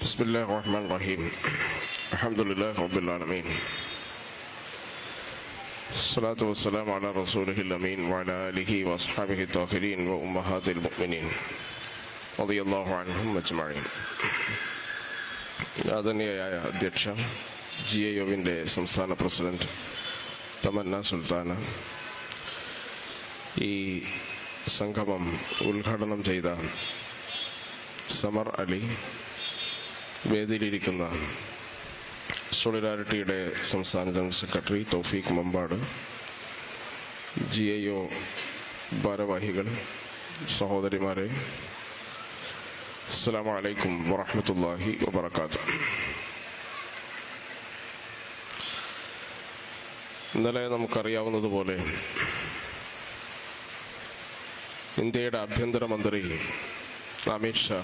بسم الله الرحمن الرحيم الحمد لله رب العالمين الصلاة والسلام على رسوله الأمين وعلى آله وأصحابه الطاهرين وأمهات المؤمنين رضي الله عنهم أجمعين ആദരണീയയായ അധ്യക്ഷ G A യുവിൻ്റെ സംസ്ഥാന പ്രസിഡന്റ് തമന്ന സുൽത്താന ഈ സംഗമം ഉദ്ഘാടനം ചെയ്ത സമർ അലി വേദിയിലിരിക്കുന്ന സോളിഡാരിറ്റിയുടെ സംസ്ഥാന general secretary Thoufeeq Mampad G I O ഭാരവാഹികൾ സഹോദരിമാരെ അസ്സാം വലൈക്കും വറഹമത്തല്ലാഹി വബർക്കാത്തു ഇന്നലെ നമുക്കറിയാവുന്നതുപോലെ ഇന്ത്യയുടെ ആഭ്യന്തരമന്ത്രി അമിത് ഷാ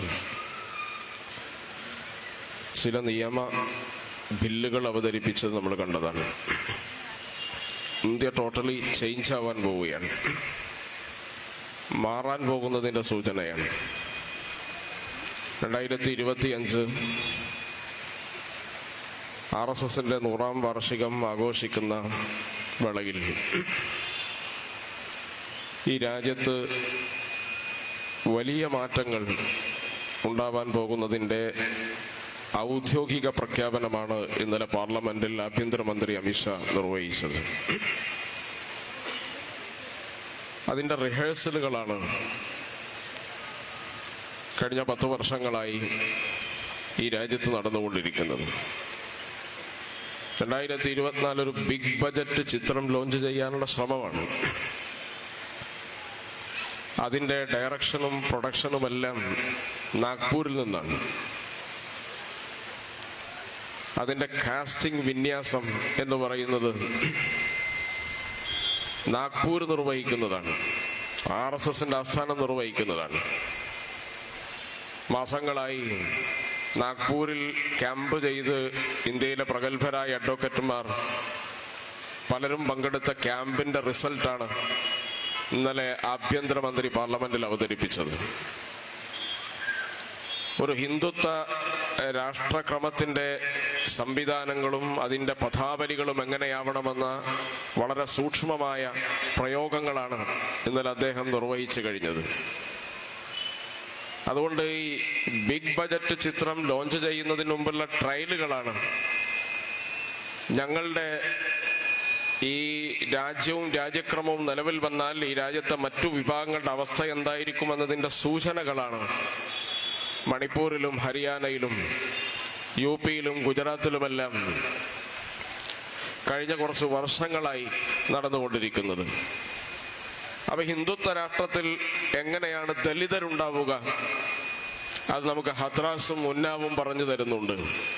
ചില നിയമ ബില്ലുകൾ അവതരിപ്പിച്ചത് നമ്മൾ കണ്ടതാണ് ഇന്ത്യ ടോട്ടലി ചേഞ്ച് ആവാൻ പോവുകയാണ് മാറാൻ പോകുന്നതിന്റെ സൂചനയാണ് രണ്ടായിരത്തി ഇരുപത്തി അഞ്ച് ആർ എസ് എസിന്റെ നൂറാം വാർഷികം ആഘോഷിക്കുന്ന വേളയിൽ ഈ രാജ്യത്ത് വലിയ മാറ്റങ്ങൾ ഉണ്ടാവാൻ പോകുന്നതിന്റെ ഔദ്യോഗിക പ്രഖ്യാപനമാണ് ഇന്നലെ പാർലമെന്റിൽ ആഭ്യന്തരമന്ത്രി അമിത്ഷാ നിർവഹിച്ചത് അതിന്റെ റിഹേഴ്സലുകളാണ് കഴിഞ്ഞ പത്ത് വർഷങ്ങളായി ഈ രാജ്യത്ത് നടന്നുകൊണ്ടിരിക്കുന്നത് രണ്ടായിരത്തി ഇരുപത്തിനാല് ഒരു ബിഗ് ബജറ്റ് ചിത്രം ലോഞ്ച് ചെയ്യാനുള്ള ശ്രമമാണ് അതിന്റെ ഡയറക്ഷനും പ്രൊഡക്ഷനുമെല്ലാം നാഗ്പൂരിൽ നിന്നാണ് അതിന്റെ കാസ്റ്റിംഗ് വിന്യാസം എന്ന് പറയുന്നത് നാഗ്പൂർ നിർവഹിക്കുന്നതാണ് ആർ എസ് എസിന്റെ ആസ്ഥാനം നിർവഹിക്കുന്നതാണ് മാസങ്ങളായി നാഗ്പൂരിൽ ക്യാമ്പ് ചെയ്ത് ഇന്ത്യയിലെ പ്രഗത്ഭരായ അഡ്വക്കറ്റുമാർ പലരും പങ്കെടുത്ത ക്യാമ്പിന്റെ റിസൾട്ടാണ് ഇന്നലെ ആഭ്യന്തരമന്ത്രി പാർലമെന്റിൽ അവതരിപ്പിച്ചത് ഒരു ഹിന്ദുത്വ രാഷ്ട്രക്രമത്തിന്റെ സംവിധാനങ്ങളും അതിന്റെ പഥാവലികളും എങ്ങനെയാവണമെന്ന വളരെ സൂക്ഷ്മമായ പ്രയോഗങ്ങളാണ് ഇന്നലെ അദ്ദേഹം നിർവഹിച്ചു കഴിഞ്ഞത് അതുകൊണ്ട് ഈ ബിഗ് ബജറ്റ് ചിത്രം ലോഞ്ച് ചെയ്യുന്നതിന് മുമ്പുള്ള ട്രയലുകളാണ് ഞങ്ങളുടെ ഈ രാജ്യവും രാജ്യക്രമവും നിലവിൽ വന്നാൽ ഈ രാജ്യത്തെ മറ്റു വിഭാഗങ്ങളുടെ അവസ്ഥ എന്തായിരിക്കും എന്നതിന്റെ സൂചനകളാണ് മണിപ്പൂരിലും ഹരിയാനയിലും യു പിയിലും ഗുജറാത്തിലുമെല്ലാം കഴിഞ്ഞ കുറച്ച് വർഷങ്ങളായി നടന്നുകൊണ്ടിരിക്കുന്നത് അപ്പൊ ഹിന്ദുത്വ രാഷ്ട്രത്തിൽ എങ്ങനെയാണ് ദലിതരുണ്ടാവുക അത് നമുക്ക് ഹത്രാസും ഉന്നാവും പറഞ്ഞു തരുന്നുണ്ട്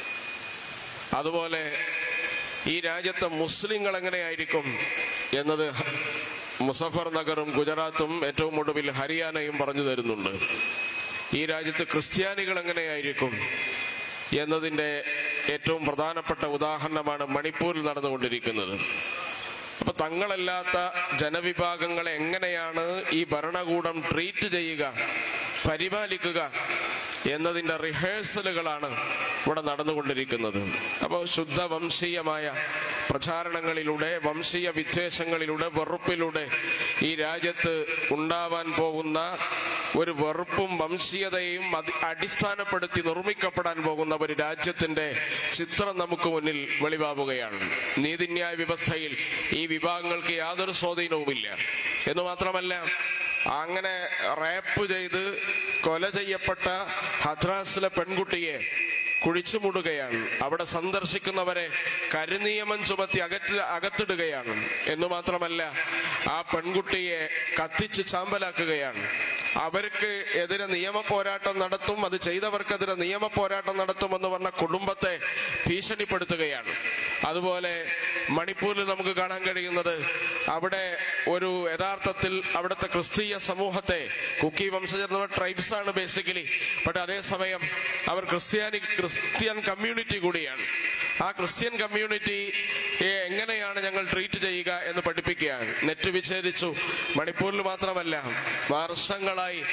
അതുപോലെ ഈ രാജ്യത്തെ മുസ്ലിങ്ങൾ എങ്ങനെയായിരിക്കും എന്നത് മുസഫർ നഗറും ഗുജറാത്തും ഏറ്റവും ഒടുവിൽ ഹരിയാനയും പറഞ്ഞു തരുന്നുണ്ട് ഈ രാജ്യത്ത് ക്രിസ്ത്യാനികൾ എങ്ങനെയായിരിക്കും എന്നതിന്റെ ഏറ്റവും പ്രധാനപ്പെട്ട ഉദാഹരണമാണ് മണിപ്പൂരിൽ നടന്നുകൊണ്ടിരിക്കുന്നത് അപ്പൊ തങ്ങളല്ലാത്ത ജനവിഭാഗങ്ങളെ എങ്ങനെയാണ് ഈ ഭരണകൂടം ട്രീറ്റ് ചെയ്യുക പരിപാലിക്കുക എന്നതിന്റെ റിഹേഴ്സലുകളാണ് ഇവിടെ നടന്നുകൊണ്ടിരിക്കുന്നത് അപ്പോൾ ശുദ്ധ വംശീയമായ പ്രചാരണങ്ങളിലൂടെ വംശീയ വിദ്വേഷങ്ങളിലൂടെ വെറുപ്പിലൂടെ ഈ രാജ്യത്ത് ഉണ്ടാവാൻ പോകുന്ന ഒരു വെറുപ്പും വംശീയതയും അടിസ്ഥാനപ്പെടുത്തി നിർമ്മിക്കപ്പെടാൻ പോകുന്ന ഒരു രാജ്യത്തിന്റെ ചിത്രം നമുക്ക് മുന്നിൽ വെളിവാവുകയാണ് നീതിന്യായ വ്യവസ്ഥയിൽ ഈ വിഭാഗങ്ങൾക്ക് യാതൊരു സ്വാധീനവുമില്ല എന്ന് മാത്രമല്ല അങ്ങനെ റാപ്പ് ചെയ്ത് കൊല ചെയ്യപ്പെട്ട ഹദ്രാസിലെ പെൺകുട്ടിയെ കുഴിച്ചുമൂടുകയാണ് അവിടെ സന്ദർശിക്കുന്നവരെ കരുനിയമം ചുമത്തി അകറ്റ് അകത്തിടുകയാണ് എന്ന് മാത്രമല്ല ആ പെൺകുട്ടിയെ കത്തിച്ച് ചാമ്പലാക്കുകയാണ് അവർക്ക് എതിരെ നിയമ പോരാട്ടം നടത്തും അത് ചെയ്തവർക്കെതിരെ നിയമ പോരാട്ടം നടത്തുമെന്ന് പറഞ്ഞ കുടുംബത്തെ ഭീഷണിപ്പെടുത്തുകയാണ് അതുപോലെ മണിപ്പൂരിൽ നമുക്ക് കാണാൻ കഴിയുന്നത് അവിടെ ഒരു യഥാർത്ഥത്തിൽ അവിടുത്തെ ക്രിസ്തീയ സമൂഹത്തെ കുക്കി വംശജർ ട്രൈബ്സ് ആണ് ബേസിക്കലി ബട്ട് അതേസമയം അവർ ക്രിസ്ത്യാനി ക്രിസ്ത്യൻ കമ്മ്യൂണിറ്റി കൂടിയാണ് ആ ക്രിസ്ത്യൻ കമ്മ്യൂണിറ്റി എങ്ങനെയാണ് ഞങ്ങൾ ട്രീറ്റ് ചെയ്യുക എന്ന് പഠിപ്പിക്കുകയാണ് നെറ്റ് വിച്ഛേദിച്ചു മണിപ്പൂരിൽ മാത്രമല്ല വർഷങ്ങളായി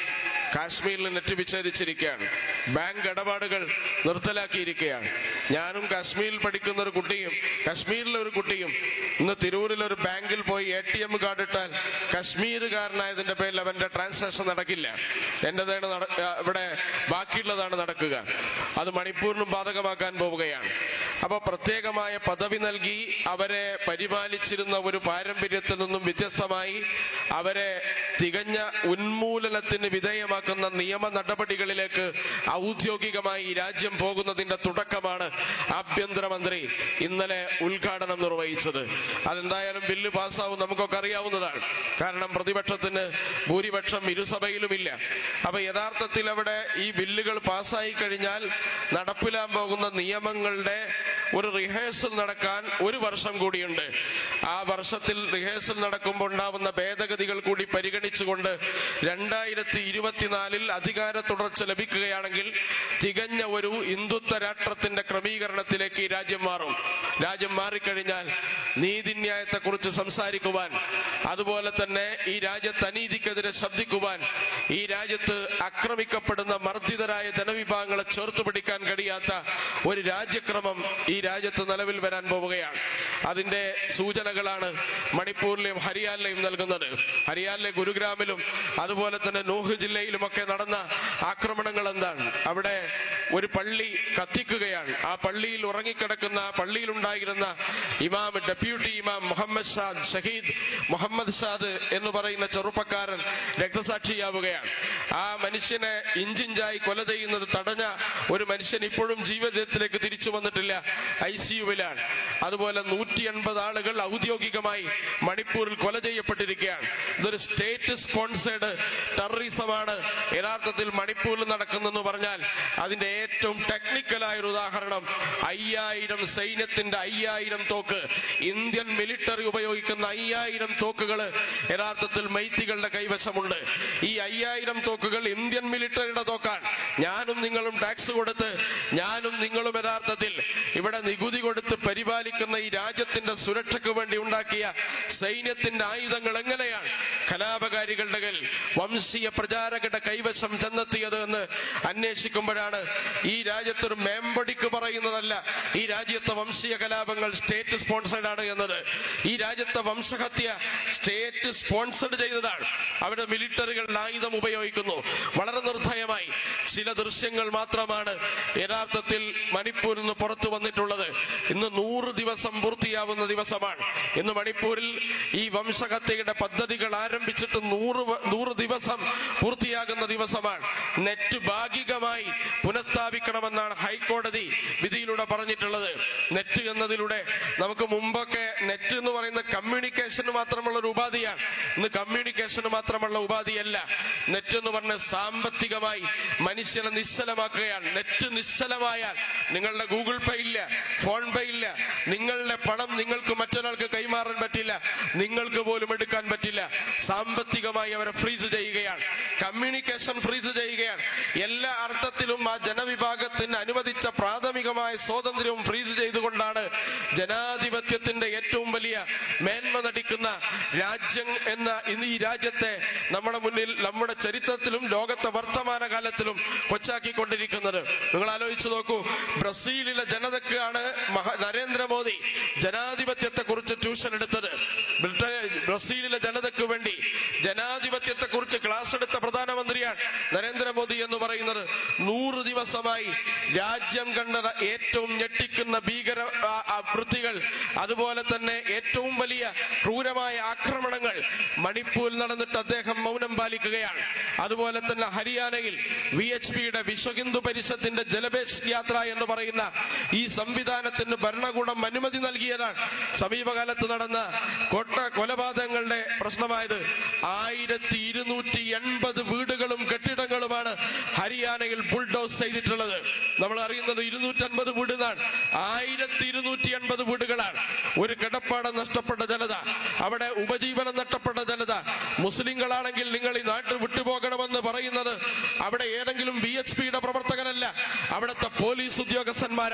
കാശ്മീരിൽ നെറ്റ് വിച്ഛേദിച്ചിരിക്കുകയാണ് ബാങ്ക് ഇടപാടുകൾ നിർത്തലാക്കിയിരിക്കുകയാണ് ഞാനും കാശ്മീരിൽ പഠിക്കുന്ന ഒരു കുട്ടിയും കാശ്മീരിലെ ഒരു കുട്ടിയും ഇന്ന് തിരൂരിൽ ഒരു ബാങ്കിൽ പോയി എ ടി എം കാർഡ് ഇട്ടാൽ കശ്മീരുകാരനായതിന്റെ പേരിൽ അവന്റെ ട്രാൻസാക്ഷൻ നടക്കില്ല എന്റേതാണ് നട- ആ, ഇവിടെ ബാക്കിയുള്ളതാണ് നടക്കുക അത് മണിപ്പൂരിനും ബാധകമാക്കാൻ പോവുകയാണ് അപ്പൊ പ്രത്യേകമായ പദവി നൽകി അവരെ പരിപാലിച്ചിരുന്ന ഒരു പാരമ്പര്യത്തിൽ നിന്നും വ്യത്യസ്തമായി അവരെ തികഞ്ഞ ഉന്മൂലനത്തിന് വിധേയമാക്കുന്ന നിയമ നടപടികളിലേക്ക് ഔദ്യോഗികമായി ഈ രാജ്യം പോകുന്നതിന്റെ തുടക്കമാണ് ആഭ്യന്തരമന്ത്രി ഇന്നലെ ഉദ്ഘാടനം നിർവഹിച്ചത് അതെന്തായാലും ബില്ല് പാസ്സാവും നമുക്കൊക്കെ അറിയാവുന്നതാണ് കാരണം പ്രതിപക്ഷത്തിന് ഭൂരിപക്ഷം ഇരുസഭയിലുമില്ല അപ്പൊ യഥാർത്ഥത്തിൽ അവിടെ ഈ ബില്ലുകൾ പാസ്സായി കഴിഞ്ഞാൽ നടപ്പിലാൻ പോകുന്ന നിയമങ്ങളുടെ ഒരു റിഹേഴ്സൽ നടക്കാൻ ഒരു വർഷം കൂടിയുണ്ട് ആ വർഷത്തിൽ റിഹേഴ്സൽ നടക്കുമ്പോൾ ഉണ്ടാവുന്ന ഭേദഗതികൾ കൂടി പരിഗണിച്ചുകൊണ്ട് രണ്ടായിരത്തി ഇരുപത്തിനാലിൽ അധികാര തുടർച്ച ലഭിക്കുകയാണെങ്കിൽ തികഞ്ഞ ഒരു ഹിന്ദുത്വ രാഷ്ട്രത്തിന്റെ ക്രമീകരണത്തിലേക്ക് ഈ രാജ്യം മാറും രാജ്യം മാറിക്കഴിഞ്ഞാൽ നീതിന്യായത്തെക്കുറിച്ച് സംസാരിക്കുവാൻ അതുപോലെ തന്നെ ഈ രാജ്യത്ത് അനീതിക്കെതിരെ ശബ്ദിക്കുവാൻ ഈ രാജ്യത്ത് ആക്രമിക്കപ്പെടുന്ന മർദ്ദിതരായ ജനവിഭാഗങ്ങളെ ചേർത്ത് പിടിക്കാൻ കഴിയാത്ത ഒരു രാജ്യക്രമം ഈ രാജ്യത്ത് നിലവിൽ വരാൻ പോവുകയാണ് അതിന്റെ സൂചനകളാണ് മണിപ്പൂരിലെയും ഹരിയാനയിലെയും നൽകുന്നത് ഹരിയാനയിലെ ഗുരുഗ്രാമിലും അതുപോലെ തന്നെ നോഹ് ജില്ലയിലുമൊക്കെ നടന്ന ആക്രമണങ്ങൾ എന്താണ് അവിടെ ഒരു പള്ളി കത്തിക്കുകയാണ് ആ പള്ളിയിൽ ഉറങ്ങിക്കിടക്കുന്ന ആ പള്ളിയിലുണ്ടായിരുന്ന ഇമാം ഡെപ്യൂട്ടി ഇമാം മുഹമ്മദ് ഷാദ് ഷഹീദ് മുഹമ്മദ് ഷാദ് എന്ന് പറയുന്ന ചെറുപ്പക്കാരൻ രക്തസാക്ഷിയാവുകയാണ് ആ മനുഷ്യനെ ഇഞ്ചിഞ്ചായി കൊല ചെയ്യുന്നത് തടഞ്ഞ ഒരു മനുഷ്യൻ ഇപ്പോഴും ജീവിതത്തിലേക്ക് തിരിച്ചു വന്നിട്ടില്ല ഐ സിയുവിലാണ് അതുപോലെ നൂറ്റി എൺപത് ആളുകൾ ഔദ്യോഗികമായി മണിപ്പൂരിൽ കൊല ചെയ്യപ്പെട്ടിരിക്കുകയാണ് ഇതൊരു സ്റ്റേറ്റ് സ്പോൺസേഡ് ടെററിസമാണ് യഥാർത്ഥത്തിൽ മണിപ്പൂരിൽ നടക്കുന്നെന്ന് പറഞ്ഞാൽ അതിന്റെ ഏറ്റവും ടെക്നിക്കലായ ഒരു ഉദാഹരണം അയ്യായിരം സൈന്യത്തിന്റെ അയ്യായിരം തോക്ക് ഇന്ത്യൻ മിലിറ്ററി ഉപയോഗിക്കുന്ന അയ്യായിരം തോക്കുകൾ യഥാർത്ഥത്തിൽ മൈത്തികളുടെ കൈവശമുണ്ട് ഈ അയ്യായിരം തോക്കുകൾ ഇന്ത്യൻ മിലിറ്ററിയുടെ തോക്കാണ് ഞാനും നിങ്ങളും ടാക്സ് കൊടുത്ത് ഞാനും നിങ്ങളും യഥാർത്ഥത്തിൽ ഇവിടെ നികുതി കൊടുത്ത് പരിപാലിക്കുന്ന ഈ രാജ്യത്തിന്റെ സുരക്ഷയ്ക്ക് വേണ്ടി ഉണ്ടാക്കിയ സൈന്യത്തിന്റെ ആയുധങ്ങൾ എങ്ങനെയാണ് കലാപകാരികളുടെ കയ്യിൽ വംശീയ പ്രചാരകരുടെ കൈവശം ചെന്നെത്തിയത് എന്ന് അന്വേഷിക്കുമ്പോഴാണ് ഈ രാജ്യത്തൊരു മേമ്പടിക്ക് പറയുന്നതല്ല ഈ രാജ്യത്തെ വംശീയ കലാപങ്ങൾ സ്റ്റേറ്റ് സ്പോൺസേഡ് ആണ് എന്നത് ഈ രാജ്യത്തെ വംശഹത്യ സ്റ്റേറ്റ് സ്പോൺസർഡ് ചെയ്തതാണ് അവരുടെ മിലിറ്ററികളുടെ ആയുധം ഉപയോഗിക്കുന്നു വളരെ നിർദ്ധയമായി ചില ദൃശ്യങ്ങൾ മാത്രമാണ് യഥാർത്ഥത്തിൽ മണിപ്പൂരിൽ നിന്ന് പുറത്തു വന്നിട്ടുള്ളത് ഇന്ന് നൂറ് ദിവസം പൂർത്തിയാവുന്ന ദിവസമാണ് ഇന്ന് മണിപ്പൂരിൽ ഈ വംശഹത്യയുടെ പദ്ധതികൾ ആരംഭിച്ചിട്ട് നൂറ് വ- നൂറ് ദിവസം പൂർത്തിയാകുന്ന ദിവസമാണ് നെറ്റ് ഭാഗികമായി പുനഃസ്ഥാപിക്കണമെന്നാണ് ഹൈക്കോടതി വിധിയിലൂടെ പറഞ്ഞിട്ടുള്ളത് നെറ്റ് എന്നതിലൂടെ നമുക്ക് മുമ്പൊക്കെ നെറ്റ് എന്ന് പറയുന്ന കമ്മ്യൂണിക്കേഷന് മാത്രമുള്ള ഒരു ഉപാധിയാണ് ഇന്ന് കമ്മ്യൂണിക്കേഷന് മാത്രമുള്ള ഉപാധിയല്ല നെറ്റ് എന്ന് പറഞ്ഞ സാമ്പത്തികമായി മനുഷ്യനെ നിശ്ചലമാക്കുകയാണ് നെറ്റ് നിശ്ചലമായാൽ നിങ്ങളുടെ ഗൂഗിൾ പേ ഇല്ല ഫോൺ പേ ഇല്ല നിങ്ങളുടെ പണം നിങ്ങൾക്ക് മറ്റൊരാൾക്ക് കൈമാറാൻ പറ്റില്ല നിങ്ങൾക്ക് പോലും എടുക്കാൻ പറ്റില്ല സാമ്പത്തികമായി അവരെ ഫ്രീസ് ചെയ്യുകയാണ് കമ്മ്യൂണിക്കേഷൻ ഫ്രീസ് ചെയ്യുകയാണ് എല്ലാ അർത്ഥത്തിലും ആ ജനവിഭാഗത്തിന് അനുവദിച്ച പ്രാഥമികമായ സ്വാതന്ത്ര്യവും ഫ്രീസ് ചെയ്തുകൊണ്ടാണ് ജനാധിപത്യത്തിന്റെ ഏറ്റവും വലിയ മേന്മ നടിക്കുന്ന രാജ്യം എന്ന ഇന്ന് ഈ രാജ്യത്തെ നമ്മുടെ മുന്നിൽ നമ്മുടെ ചരിത്രത്തിലും ലോകത്തെ വർത്തമാന കാലത്തിലും കൊച്ചാക്കിക്കൊണ്ടിരിക്കുന്നത് നിങ്ങൾ ആലോചിച്ചു നോക്കൂ ബ്രസീലിലെ ജനതക്കാണ് മഹ- നരേന്ദ്രമോദി ജനാധിപത്യത്തെ കുറിച്ച് ട്യൂഷൻ എടുത്തത് ബ്രിട്ടൻ ബ്രസീലിലെ ജനതയ്ക്ക് വേണ്ടി ജനാധിപത്യത്തെ കുറിച്ച് ക്ലാസ് എടുത്ത പ്രധാനമന്ത്രിയാണ് നരേന്ദ്രമോദി എന്ന് പറയുന്നത് നൂറ് ദിവസമായി രാജ്യം കണ്ട ഏറ്റവും ഞെട്ടിക്കുന്ന ഭീകര ആ, ആ, വൃത്തികൾ അതുപോലെ തന്നെ ഏറ്റവും വലിയ ക്രൂരമായ ആക്രമണങ്ങൾ മണിപ്പൂരിൽ നടന്നിട്ട് അദ്ദേഹം മൗനം പാലിക്കുകയാണ് അതുപോലെ തന്നെ ഹരിയാനയിൽ വി എച്ച് പിയുടെ വിശ്വഹിന്ദു പരിഷത്തിന്റെ ജലബേഷ് യാത്ര എന്ന് പറയുന്ന ഈ സംവിധാനത്തിന് ഭരണകൂടം അനുമതി നൽകിയതാണ് സമീപകാലത്ത് നടന്ന കൊട്ട കൊലപാതകങ്ങളുടെ പ്രശ്നമായത് ആയിരത്തി ഇരുന്നൂറ്റി എൺപത് വീടുകളും കെട്ടിടങ്ങളുമാണ് ഹരിയാനയിൽ ബുൾഡോസ് ചെയ്തിട്ടുള്ളത് നമ്മൾ അറിയുന്നത് ഇരുന്നൂറ്റൻപത് വീടുന്നാണ് ആയിരത്തി ഇരുന്നൂറ്റി എൺപത് വീടുകളാണ് ഒരു കിടപ്പാടം നഷ്ടപ്പെട്ട ജനത അവിടെ ഉപജീവനം നഷ്ടപ്പെട്ട ജനത മുസ്ലിങ്ങളാണെങ്കിൽ നിങ്ങൾ ഈ നാട്ടിൽ വിട്ടുപോകണമെന്ന് പറയുന്നത് അവിടെ ഏതെങ്കിലും ബി എച്ച് പിയുടെ പ്രവർത്തകനല്ല അവിടുത്തെ പോലീസ് ഉദ്യോഗസ്ഥന്മാരാണ്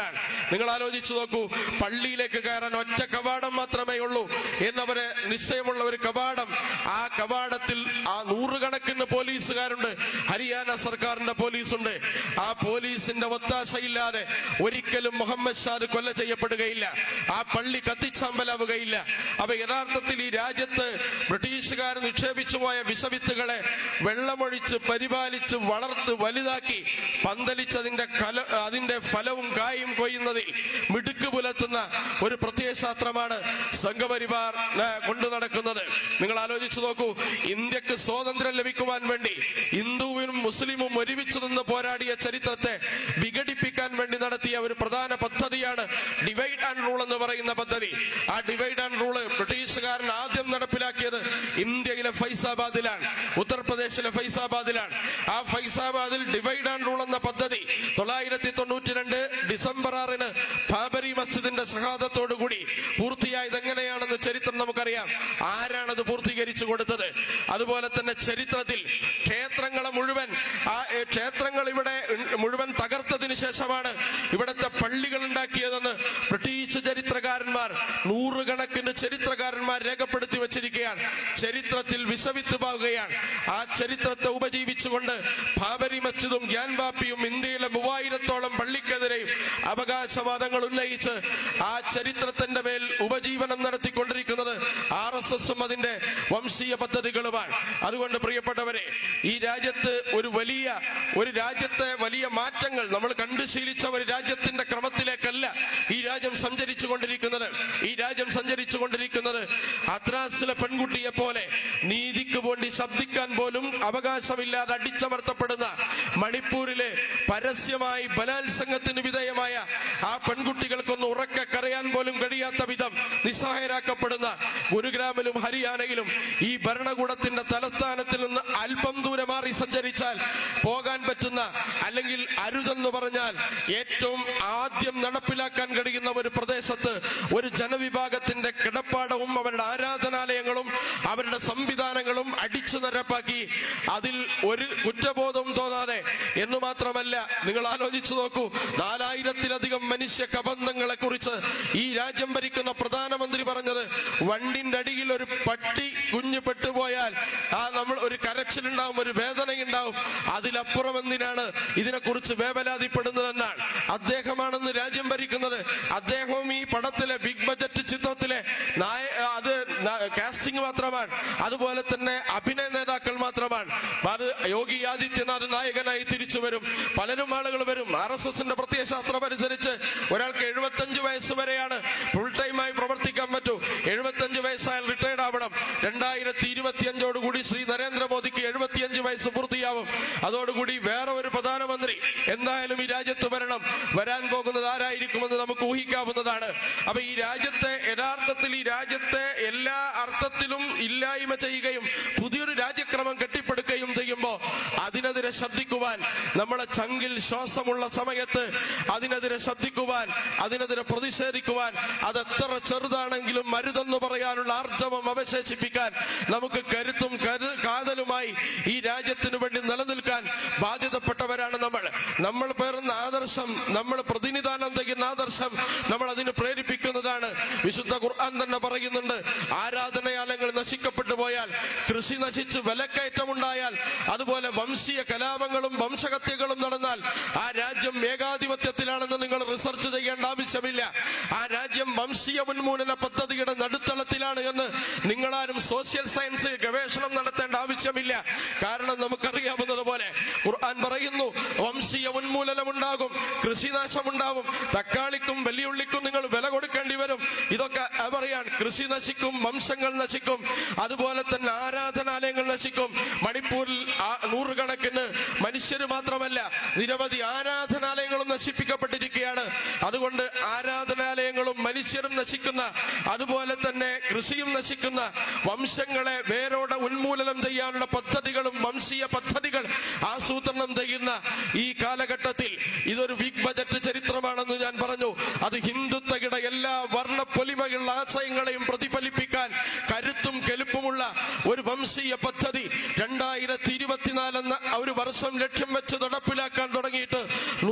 നിങ്ങൾ ആലോചിച്ചു നോക്കൂ പള്ളിയിലേക്ക് കയറാൻ ഒറ്റ കവാടം മാത്രമേ ഉള്ളൂ എന്നവര് നിശ്ചയമുള്ള ഒരു കവാടം ആ കവാടത്തിൽ ആ നൂറുകണക്കിന് പോലീസുകാരുണ്ട് ഹരിയാന സർക്കാരിന്റെ പോലീസുണ്ട് ആ പോലീസിന്റെ ഒത്താശയില്ലാതെ ഒരിക്കലും മുഹമ്മദ് ഷാദ് കൊല്ല ചെയ്യപ്പെടുകയില്ല ആ പള്ളി കത്തിച്ചാമ്പലാവുകയില്ല അപ്പൊ യഥാർത്ഥത്തിൽ ഈ രാജ്യത്ത് ബ്രിട്ടീഷുകാർ നിക്ഷേപിച്ചു പോയ വിഷവിത്തുകളെ വെള്ളമൊഴിച്ച് പരിപാലിച്ച് വളർത്ത് വലുതാക്കി പന്തലിച്ചതിന്റെ കല അതിന്റെ ഫലവും കായും കൊയ്യുന്നതിൽ മിടുക്ക് പുലർത്തുന്ന ഒരു പ്രത്യയശാസ്ത്രമാണ് സംഘപരിവാർ ആ, കൊണ്ടു നടക്കുന്നത് നിങ്ങൾ ആലോചിച്ചു നോക്കൂ ഇന്ത്യക്ക് സ്വാതന്ത്ര്യം ലഭിക്കുവാൻ വേണ്ടി ഹിന്ദുവിനും മുസ്ലിമും ഒരുമിച്ച് നിന്ന് പോരാടിയ ചരിത്രത്തെ വിഘടിപ്പിക്കാൻ വേണ്ടി നടത്തിയ ഒരു പ്രധാന പദ്ധതിയാണ് ഡിവൈഡ് ആൻഡ് റൂൾ എന്ന് പറയുന്ന പദ്ധതി ആ ഡിവൈഡ് ആൻഡ് റൂള് ബ്രിട്ടീഷുകാരൻ ആദ്യം നടപ്പിലാക്കിയത് ഇന്ത്യയിലെ ഫൈസാബാദിലാണ് ഉത്തർപ്രദേശിലെ ഫൈസാബാദിലാണ് ആ ഫൈസാബാദിൽ ഡിവൈഡ് ആൻഡ് റൂൾ എന്ന പദ്ധതി തൊള്ളായിരത്തി തൊണ്ണൂറ്റി രണ്ട് ഡിസംബർ ആറിന് ബാബരി മസ്ജിദിന്റെ ഷഹാദത്തോടുകൂടി പൂർത്തിയായത് എങ്ങനെയാണെന്ന് ചരിത്രം നമുക്കറിയാം ആരാണത് പൂർത്തീകരിച്ചു കൊടുത്തത് അതുപോലെ തന്നെ ചരിത്രത്തിൽ ക്ഷേത്രങ്ങളെ മുഴുവൻ ആ ഏ, ക്ഷേത്രങ്ങൾ ഇവിടെ ഉൺ- മുഴുവൻ തകർത്തതിന് ശേഷമാണ് ഇവിടുത്തെ പള്ളികൾ ഉണ്ടാക്കിയതെന്ന് ബ്രിട്ടീഷ് ചരിത്രകാരന്മാർ നൂറുകണക്കിന് ചരിത്രകാരന്മാർ രേഖപ്പെടുത്തി വച്ചിരിക്കുകയാണ് ചരിത്രത്തിൽ വിഷവിത്ത് പാകുകയാണ് ആ ചരിത്രത്തെ ഉപജീവിച്ചുകൊണ്ട് ബാബരി മസ്ജിദും ഗ്യാൻ ബാപ്പിയും ഇന്ത്യയിലെ മൂവായിരത്തോളം പള്ളിക്കെതിരെയും അവകാശവാദങ്ങൾ ഉന്നയിച്ച് ആ ചരിത്രത്തിന്റെ മേൽ ഉപജീവനം നടത്തിക്കൊണ്ടിരിക്കുന്നത് ആർ എസ് എസും അതിന്റെ വംശീയ പദ്ധതികളുമാണ് അതുകൊണ്ട് പ്രിയപ്പെട്ടവരെ ഈ രാജ്യത്ത് ഒരു വലിയ ഒരു രാജ്യത്തെ വലിയ മാറ്റങ്ങൾ നമ്മൾ കണ്ടു ശീലിച്ച ഒരു രാജ്യത്തിന്റെ ക്രമത്തിലേക്കല്ല ഈ രാജ്യം സഞ്ചരിച്ചു കൊണ്ടിരിക്കുന്നത് ഈ രാജ്യം സഞ്ചരിച്ചു കൊണ്ടിരിക്കുന്നത് അത്രാസിലെ പെൺകുട്ടിയെ പോലെ നീതിക്ക് വേണ്ടി ശബ്ദിക്കാൻ പോലും അവകാശമില്ലാതെ അടിച്ചമർത്തപ്പെടുന്ന മണിപ്പൂരിലെ പരസ്യമായി ബലാത്സംഗത്തിന് വിധേയമായ ആ പെൺകുട്ടികൾക്കൊന്ന് ഉറക്കെ കരയാൻ പോലും കഴിയാത്ത വിധം നിസ്സഹായരാക്കപ്പെടുന്ന ഗുരുഗ്രാമിലും ഹരിയാനയിലും ഈ ഭരണകൂടത്തിന്റെ തലസ്ഥാനത്തിൽ നിന്ന് അല്പം ദൂരെ മാറി സഞ്ചരിച്ചാൽ പോകാൻ പറ്റുന്ന അല്ലെങ്കിൽ അരുതെന്ന് പറഞ്ഞാൽ ഏറ്റവും ആദ്യം നടപ്പിലാക്കാൻ കഴിയുന്ന ഒരു പ്രദേശത്ത് ഒരു ജനവിഭാഗത്തിന്റെ കിടപ്പാടവും അവരുടെ ആരാധനാലയങ്ങളും അവരുടെ സംവിധാനങ്ങളും അടിച്ചു നിരപ്പാക്കി അതിൽ ഒരു കുറ്റബോധവും തോന്നാതെ എന്ന് മാത്രമല്ല നിങ്ങൾ ആലോചിച്ചു നോക്കൂ നാലായിരത്തിലധികം മനുഷ്യ കബന്ധങ്ങളെ കുറിച്ച് ഈ രാജ്യം ഭരിക്കുന്ന പ്രധാനമന്ത്രി പറഞ്ഞത് വണ്ടിന്റെ അടിയിൽ ഒരു പട്ടി കുഞ്ഞ് പെട്ടുപോയാൽ ആ നമ്മൾ ഒരു കരച്ചിലുണ്ടാവും ഒരു വേദനയുണ്ടാവും അതിലപ്പുറം എന്തിനാണ് ഇതിനെക്കുറിച്ച് വേവലാതിപ്പെടുന്നതെന്നാണ് അദ്ദേഹമാണെന്ന് രാജ്യം ഭരിക്കുന്നത് അദ്ദേഹവും ഈ പടത്തിലെ ബിഗ് ബജറ്റ് ചിത്രത്തിലെ നായ അത് കാസ്റ്റിംഗ് മാത്രമാണ് അതുപോലെ തന്നെ അഭിനയ നേതാക്കൾ മാത്രമാണ് അത് യോഗി ആദിത്യനാഥ് നായകനായി തിരിച്ചു വരും പലരും ആളുകൾ വരും ആർ എസ് എസിന്റെ പ്രത്യയശാസ്ത്രം അനുസരിച്ച് ഒരാൾക്ക് എഴുപത്തഞ്ച് വയസ്സ് വരെയാണ് ഫുൾ ടൈമായി പ്രവർത്തിക്കാൻ പറ്റൂ എഴുപത്തഞ്ച് വയസ്സായാൽ റിട്ടയർഡ് ആവണം രണ്ടായിരത്തി ഇരുപത്തി അഞ്ചോടുകൂടി ശ്രീ നരേന്ദ്രമോദിക്ക് എഴുപത്തിയഞ്ച് വയസ്സ് പൂർത്തിയാവും അതോടുകൂടി വേറെ ഒരു പ്രധാനമന്ത്രി എന്തായാലും ഈ രാജ്യത്ത് വരണം വരാൻ പോകുന്നത് ആരായിരിക്കുമെന്ന് നമുക്ക് ഊഹിക്കാവുന്നതാണ് അപ്പൊ ഈ രാജ്യത്തെ യഥാർത്ഥത്തിൽ ഈ രാജ്യത്തെ എല്ലാ അർത്ഥത്തിലും ഇല്ലായ്മ ചെയ്യുകയും പുതിയൊരു രാജ്യക്രമം കെട്ടിപ്പടുക്കുകയും ചെയ്യുമ്പോ അതിനെതിരെ ശബ്ദിക്കുവാൻ നമ്മളെ ചങ്കിൽ ശ്വാസമുള്ള സമയത്ത് അതിനെതിരെ ശബ്ദിക്കുവാൻ അതിനെതിരെ പ്രതിഷേധിക്കുവാൻ അത് എത്ര ചെറുതാണെങ്കിലും മരുതെന്ന് പറയാനുള്ള ആർജവം അവശേഷിപ്പിക്കാൻ നമുക്ക് കരുത്തും കരു കാതലുമായി ഈ രാജ്യത്തിനു വേണ്ടി നിലനിൽക്കാൻ ബാധ്യതപ്പെട്ടവരാണ് നമ്മൾ നമ്മൾ പേറുന്ന ആദർശം നമ്മൾ പ്രതിനിധാനം ചെയ്യുന്ന ആദർശം നമ്മൾ അതിന് പ്രേരിപ്പിക്കുന്നതാണ് വിശുദ്ധ ഖുർആൻ തന്നെ പറയുന്നുണ്ട് ആരാധനാലയങ്ങൾ നശിക്കപ്പെട്ടു പോയാൽ കൃഷി നശിച്ച് വിലക്കയറ്റമുണ്ടായാൽ അതുപോലെ വംശീയ കലാപങ്ങളും വംശഹത്യകളും നടന്നാൽ ആ രാജ്യം ഏകാധിപത്യത്തിലാണെന്ന് നിങ്ങൾ റിസർച്ച് ചെയ്യേണ്ട ആവശ്യമില്ല ആ രാജ്യം വംശീയ ഉന്മൂലന പദ്ധതിയുടെ നടുത്തളത്തിലാണ് എന്ന് നിങ്ങളാരും സോഷ്യൽ സയൻസ് ഗവേഷണം നടത്തേണ്ട ആവശ്യമില്ല കാരണം നമുക്കറിയാവുന്നതുപോലെ ഖുർആൻ പറയുന്നു വംശീയ ഉന്മൂലനം ഉണ്ടാകും കൃഷിനാശം ഉണ്ടാവും തക്കാളിക്കും വെല്ലുള്ളിക്കും നിങ്ങൾ വില കൊടുക്കേണ്ടി വരും ഇതൊക്കെ പറയാൻ കൃഷി നശിക്കും വംശങ്ങൾ നശിക്കും അതുപോലെ തന്നെ ആരാധനാലയങ്ങൾ നശിക്കും മണിപ്പൂരിൽ ആ- നൂറുകണക്കിന് മനുഷ്യര് മാത്രമല്ല നിരവധി ആരാധനാലയങ്ങളും നശിപ്പിക്കപ്പെട്ടിരിക്കുകയാണ് അതുകൊണ്ട് ആരാധനാലയങ്ങളും മനുഷ്യരും നശിക്കുന്ന അതുപോലെ തന്നെ കൃഷിയും നശിക്കുന്ന വംശങ്ങളെ വേരോടെ ഉന്മൂലനം ചെയ്യാനുള്ള പദ്ധതികളും വംശീയ പദ്ധതികൾ ആസൂത്രണം ചെയ്യുന്ന ഈ കാലഘട്ടത്തിൽ ഇതൊരു ബിഗ് ബജറ്റ് ചരിത്രമാണെന്ന് ഞാൻ പറഞ്ഞു അത് ഹിന്ദുത്വയുടെ എല്ലാ വർണ്ണ പൊലിമയുള്ള ആശയങ്ങളെയും പ്രതിഫലിപ്പിക്കാൻ കരുത്തും കെലുപ്പുമുള്ള ഒരു വംശീയ പദ്ധതി രണ്ടായിരത്തി ഇരുപത്തിനാല് എന്ന ഒരു വർഷം ലക്ഷ്യം വെച്ച് നടപ്പിലാക്കാൻ തുടങ്ങിയിട്ട് നൂറ് വർഷം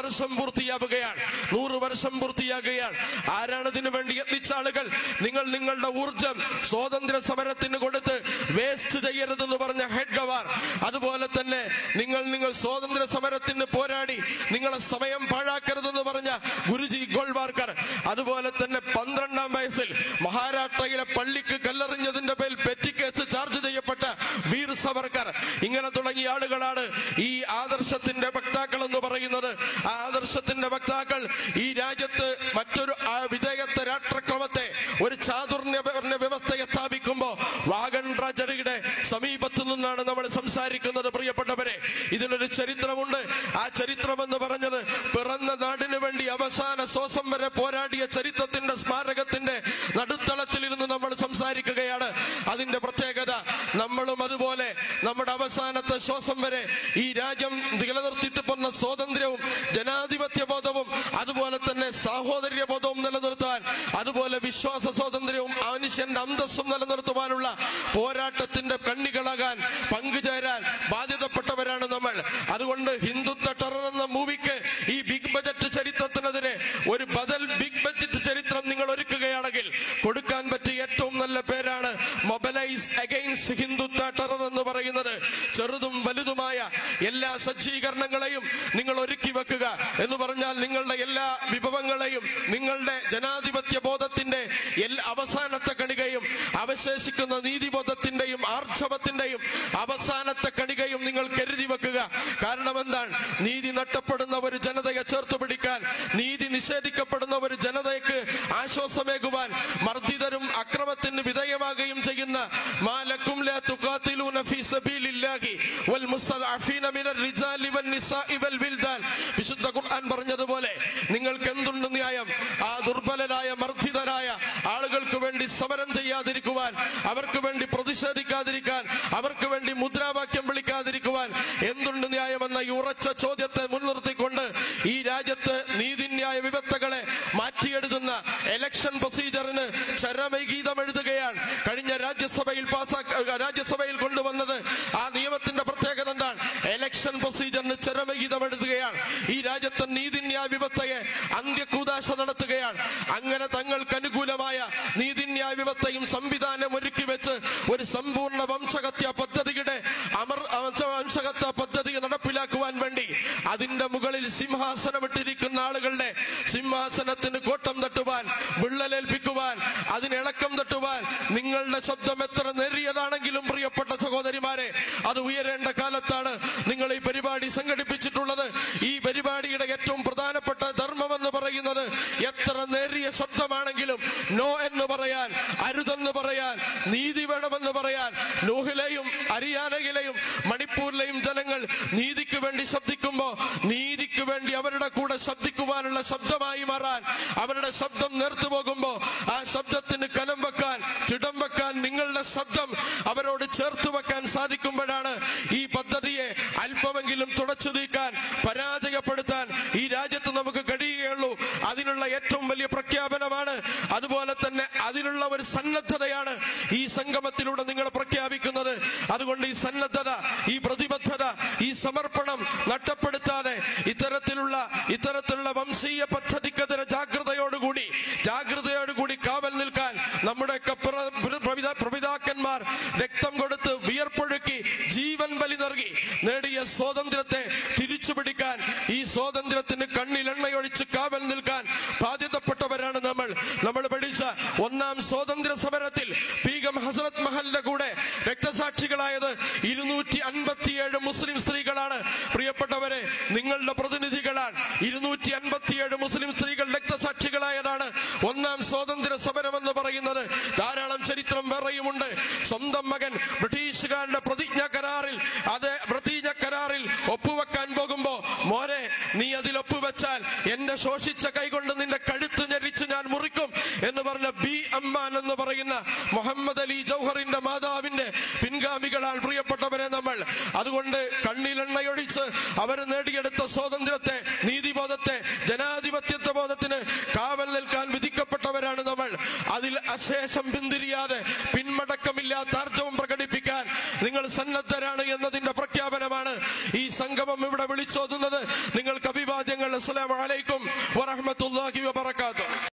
വർഷം പൂർത്തിയാവുകയാണ് നൂറ് വർഷം പൂർത്തിയാകുകയാണ് ആരാണ് ഇതിനു വേണ്ടി യത്നിച്ച ആളുകൾ നിങ്ങൾ നിങ്ങളുടെ ഊർജം സ്വാതന്ത്ര്യ സമരത്തിന് കൊടുത്ത് വേസ്റ്റ് ചെയ്യരുതെന്ന് പറഞ്ഞ ഹെഡ് ഗവാർ അതുപോലെ തന്നെ നിങ്ങൾ നിങ്ങൾ സ്വാതന്ത്ര്യ സമരത്തിന് പോരാടി നിങ്ങളെ സമയം പാഴാക്കരുതെന്ന് പറഞ്ഞ ഗുരുജി ഗോൾവാർക്കർ അതുപോലെ തന്നെ പന്ത്രണ്ടാം വയസ്സിൽ മഹാരാഷ്ട്രയിലെ പള്ളിക്ക് കല്ലെറിഞ്ഞതിന്റെ പേരിൽ പെറ്റിക്കേസ് ചാർജ് ചെയ്യപ്പെട്ട വീർ സവർക്കർ ഇങ്ങനെ തുടങ്ങിയ ആളുകളാണ് ഈ ആദർശത്തിന്റെ വക്താക്കൾ എന്ന് പറയുന്നത് ആ ആദർശത്തിന്റെ വക്താക്കൾ ഈ രാജ്യത്ത് മറ്റൊരു ആ, വിധേയത്വ രാഷ്ട്രക്രമത്തെ ഒരു ചാതുർണ്യ ഭരണ വ്യവസ്ഥയെ സ്ഥാപിക്കുമ്പോ വാഗൺ ട്രാജഡിയുടെ സമീപത്തു നിന്നാണ് നമ്മൾ സംസാരിക്കുന്നത് പ്രിയപ്പെട്ടവരെ ഇതിനൊരു ചരിത്രമുണ്ട് ആ ചരിത്രം എന്ന് പറഞ്ഞത് പിറന്ന നാടിനു വേണ്ടി അവസാന ശ്വാസം വരെ പോരാടിയ ചരിത്രത്തിന്റെ സ്മാരകത്തിന്റെ നടുത്തളത്തിൽ ഇരുന്ന് നമ്മൾ സംസാരിക്കുകയാണ് അതിന്റെ പ്രത്യേകത നമ്മളും അതുപോലെ നമ്മുടെ അവസാനത്തെ ശ്വാസം വരെ ഈ രാജ്യം നിലനിർത്തിപ്പോന്ന സ്വാതന്ത്ര്യവും ജനാധിപത്യ ബോധവും അതുപോലെ തന്നെ സാഹോദര്യ ബോധവും നിലനിർത്താൻ അതുപോലെ വിശ്വാസ സ്വാതന്ത്ര്യവും മനുഷ്യന്റെ അന്തസ്സും നിലനിർത്തുവാനുള്ള പോരാട്ടത്തിന്റെ കണ്ണികളാകാൻ പങ്കുചേരാൻ ബാധ്യതപ്പെട്ടവരാണ് നമ്മൾ അതുകൊണ്ട് ഹിന്ദുത്വ ടെറർ എന്ന മൂവിക്ക് ഈ ബിഗ് ബജറ്റ് ചരിത്രത്തിനെതിരെ ഒരു ബദൽ ബിഗ് ബജറ്റ് ചരിത്രം നിങ്ങൾ ഒരുക്കുകയാണെങ്കിൽ കൊടുക്കാൻ പറ്റിയ ഏറ്റവും നല്ല പേരാണ് മൊബലൈസ് അഗൈൻസ്റ്റ് ഹിന്ദുത്വ ടെറർ എന്ന് പറയുന്നത് ചെറുതും വലുതുമായ എല്ലാ സജ്ജീകരണങ്ങളെയും നിങ്ങൾ ഒരുക്കി വെക്കുക എന്ന് പറഞ്ഞാൽ നിങ്ങളുടെ എല്ലാ വിഭവങ്ങളെയും നിങ്ങളുടെ ജനാധിപത്യ ബോധത്തിന്റെ എല്ലാ അവസാനത്തെ കണികയും അവശേഷിക്കുന്ന നീതിബോധത്തിന്റെയും ആർജവത്തിന്റെയും അവസാനത്തെ കണികയും നിങ്ങൾ കരുതി വെക്കുക കാരണം എന്താണ് നീതി നഷ്ടപ്പെടുന്ന ഒരു ജനതയെ ചേർത്ത് പിടിക്കാൻ നീതി നിഷേധിക്കപ്പെടുന്ന ഒരു ജനതയ്ക്ക് ആശ്വാസമേകുവാൻ മർദ്ദിതരും അക്രമത്തിന് വിധേയമാകുകയും ചെയ്യുന്ന മാലക്കും ലാ തുഖാതിലൂന ഫീ സബീലില്ലാഹി വൽ മുസ്തദഅഫീന മിനർ റിജാലി വൻ നിസാഇ വൽ വിൽദാൻ വിശുദ്ധ ഖുർആൻ പറഞ്ഞതുപോലെ നിങ്ങൾക്ക് എന്തുണ്ട് ന്യായം ആ ദുർബലരായ മർദ്ദിതരായ ആളുകൾക്ക് വേണ്ടി സമരം ചെയ്യാതിരിക്കുവാൻ അവർക്ക് വേണ്ടി പ്രതിഷേധിക്കാതിരിക്കാൻ അവർക്ക് വേണ്ടി മുദ്രാവാക്യം വിളിക്കാതിരിക്കുവാൻ എന്തുണ്ട് ന്യായമെന്ന ഈ ഉറച്ച ചോദ്യത്തെ മുൻനിർത്തിക്കൊണ്ട് ഈ രാജ്യത്ത് നീതിന്യായ വിവക്തകളെ മാറ്റിയെഴുതുന്ന ഇലക്ഷൻ പ്രൊസീജറിന് ചരമഗീതം എഴുതുകയാണ് കഴിഞ്ഞ രാജ്യസഭയിൽ പാസാക്ക രാജ്യസഭയിൽ കൊണ്ടുവന്നത് ആ നിയമത്തിന്റെ പ്രത്യേകത എന്താണ് ഇലക്ഷൻ പ്രൊസീജറിന് ചരമഗീതം എഴുതുകയാണ് ഈ രാജ്യത്തെ നീതിന്യായ വ്യവസ്ഥയെ അന്ത്യകൂദാശ നടത്തുകയാണ് അങ്ങനെ തങ്ങൾക്ക് അനുകൂലമായ നീതിന്യായ വ്യവസ്ഥയും സംവിധാനം ഒരുക്കി വെച്ച് ഒരു സമ്പൂർണ്ണ വംശഹത്യ പദ്ധതിയുടെ അമർ വംശ- വംശഹത്യ പദ്ധതി നടപ്പിലാക്കുവാൻ വേണ്ടി അതിന്റെ മുകളിൽ സിംഹാസനമിട്ടിരിക്കുന്ന ആളുകളുടെ സിംഹാസനത്തിന് കോട്ടം തട്ടുവാൻ വിള്ളലേൽപ്പിക്കുവാൻ അതിന് ഇളക്കം തട്ടുവാൻ നിങ്ങളുടെ ശബ്ദം എത്ര നേരിയതാണെങ്കിലും പ്രിയപ്പെട്ട സഹോദരിമാരെ അത് ഉയരേണ്ട കാലത്താണ് നിങ്ങൾ ഈ പരിപാടി സംഘടിപ്പിച്ചിട്ടുള്ളത് ഈ പരിപാടിയുടെ ഏറ്റവും പ്രധാനപ്പെട്ട ധർമ്മം എന്ന് പറയുന്നത് എത്ര നേരിയ ശബ്ദമാണെങ്കിലും നോ എന്ന് പറയാൻ അരുതെന്ന് പറയാൻ നീതി വേണമെന്ന് പറയാൻ നോഹിലെയും ഹരിയാനയിലെയും മണിപ്പൂരിലെയും ജനങ്ങൾ നീതിക്ക് വേണ്ടി ശബ്ദിക്കുമ്പോ നീതിക്ക് വേണ്ടി അവരുടെ കൂടെ ശബ്ദിക്കുവാനുള്ള ശബ്ദമായി മാറാൻ അവരുടെ ശബ്ദം നേർത്തു പോകുമ്പോ ആ ശബ്ദത്തിന് കനം വെക്കാൻ ചുടം വെക്കാൻ നിങ്ങളുടെ ശബ്ദം അവരോട് ചേർത്ത് വെക്കാൻ സാധിക്കുമ്പോഴാണ് ഈ പദ്ധതിയെ അല്പമെങ്കിലും തുടച്ചു നീക്കാൻ പരാജയപ്പെടുത്താൻ ഈ രാജ്യത്ത് നമുക്ക് കഴിയുകയുള്ളൂ അതിനുള്ള ഏറ്റവും വലിയ പ്രഖ്യാപനമാണ് അതുപോലെ തന്നെ അതിനുള്ള ഒരു സന്നദ്ധതയാണ് ഈ സംഗമത്തിലൂടെ നിങ്ങൾ പ്രഖ്യാപിക്കുന്നത് അതുകൊണ്ട് ഈ സന്നദ്ധത ഈ പ്രതിബദ്ധത ഈ സമർപ്പണം നഷ്ടപ്പെടുത്താതെ ഇത്തരത്തിലുള്ള ഇത്തരത്തിലുള്ള വംശീയ പദ്ധതിക്കെതിരെ ജാഗ്രതയോടുകൂടി ജാഗ്രതയോടുകൂടി കാവൽ നിൽക്കാൻ നമ്മുടെയൊക്കെ പ്ര- പ്ര- പ്രപിതാ- പ്രപിതാക്കന്മാർ രക്തം കൊടുത്ത് വിയർപ്പൊഴുക്കി ജീവൻ ബലി നൽകി നേടിയ സ്വാതന്ത്ര്യത്തെ തിരിച്ചു പിടിക്കാൻ ഈ സ്വാതന്ത്ര്യത്തിന് കണ്ണിൽ എണ്ണയൊഴിച്ച് കാവൽ നിൽക്കാൻ ബാധ്യതപ്പെട്ടവരാണ് നമ്മൾ നമ്മൾ പഠിച്ച ഒന്നാം സ്വാതന്ത്ര്യ സമരത്തിൽ പീഗം ഹസരത് മഹലിന്റെ കൂടെ രക്തസാക്ഷികളായത് ഇരുന്നൂറ്റി അൻപത്തിയേഴ് മുസ്ലിം സ്ത്രീകളാണ് പ്രിയപ്പെട്ടവരെ നിങ്ങളുടെ പ്രതിനിധികളാണ് ഇരുന്നൂറ്റി അൻപത്തിയേഴ് മുസ്ലിം സ്ത്രീകൾ രക്തസാക്ഷികളായതാണ് ഒന്നാം സ്വാതന്ത്ര്യ സമരം എന്ന് പറയുന്നത് ധാരാളം ചരിത്രം വേറെയുമുണ്ട് സ്വന്തം മകൻ ബ്രിട്ടീഷുകാരുടെ പ്രതിജ്ഞ കരാറിൽ അത് പ്രതിജ്ഞ കരാറിൽ ഒപ്പുവെക്കാൻ പോകുമ്പോ മോനെ നീ അതിൽ ഒപ്പുവെച്ചാൽ എന്റെ ശോഷിച്ച കൈകൊണ്ട് നിന്റെ കഴുത്ത് ഞെരിച്ച് ഞാൻ മുറിക്കും എന്ന് പറഞ്ഞ ബി അമ്മാൻ എന്ന് പറയുന്ന മുഹമ്മദ് അലി ജൗഹറിന്റെ മാതാവിന്റെ പിൻഗാമി പിൻഗാമികളാണ് പ്രിയപ്പെട്ടവരെ നമ്മൾ അതുകൊണ്ട് കണ്ണിലെണ്ണയൊഴിച്ച് അവർ നേടിയെടുത്ത സ്വാതന്ത്ര്യത്തെ നീതിബോധത്തെ ജനാധിപത്യത്വ ബോധത്തിന് കാവൽ നിൽക്കാൻ വിധിക്കപ്പെട്ടവരാണ് നമ്മൾ അതിൽ അശേഷം പിന്തിരിയാതെ പിന്മടക്കമില്ലാത്ത ആർജവം പ്രകടിപ്പിക്കാൻ നിങ്ങൾ സന്നദ്ധരാണ് എന്നതിന്റെ പ്രഖ്യാപനമാണ് ഈ സംഗമം ഇവിടെ വിളിച്ചോതുന്നത് നിങ്ങൾക്ക് അഭിവാദ്യങ്ങൾ അസ്സലാമു അലൈക്കും വറഹ്മത്തുള്ളാഹി വബറകാതുഹു